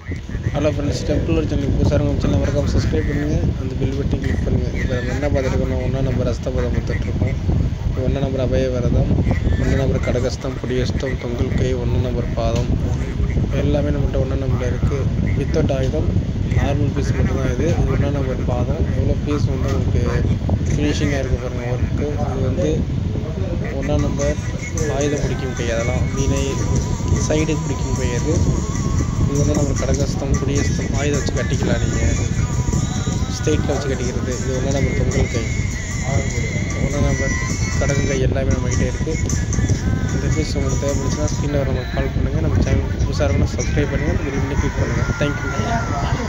hello friends temple ஒரு சேனலுக்கு புதுசாக இருக்கும் சேனல் மறக்காம சப்ஸ்கிரைப் பண்ணுங்கள் அந்த பில் பட்டி கிளிக் பண்ணுங்கள் இப்போ நம்ம என்ன பார்த்துருக்கோம் ஒன்றா நம்பர் அஸ்தபதம் பார்த்துட்ருக்கோம் ஒன்றா நம்பர் அபய விரதம் ஒன்று நம்பர் கடகஸ்தம் புடியஸ்தம் தொங்கல் கை ஒன்று நம்பர் பாதம் எல்லாமே நம்மகிட்ட ஒன்றா நம்பர் இருக்குது வித்தவுட் ஆயுதம் நார்மல் பீஸ் மட்டும்தான் இது இது ஒன்றா நம்பர் பாதம் எவ்வளோ பீஸ் வந்து உங்களுக்கு ஃபினிஷிங்காக இருக்குது பாருங்கள் ஒர்க்கு இது வந்து ஒன்றா நம்பர் ஆயுதம் பிடிக்கும் கை அதெல்லாம் மீனை சைடு பிடிக்கும் கை அது இது வந்து நம்ம கடகஸ்தம் குடியஸ்தம் ஆயுதம் வச்சு கட்டிக்கலாம் நீங்கள் ஸ்டேட்டில் வச்சு கட்டிக்கிறது இது ஒன்றா நம்பர் பொங்கல் கை ஒன்றா நம்பர் கடகு கை எல்லாமே நம்மகிட்ட இருக்குது இந்த பீஸ் உங்களுக்கு தேவைப்படுச்சுன்னா ஸ்க்ரீனில் வர நம்ம கால் பண்ணுங்கள் நம்ம சேனல் புதுசாக இருக்கணும் சப்ஸ்கிரைப் பண்ணுங்கள் விரும்பி கிளிக் பண்ணுங்கள் தேங்க்யூ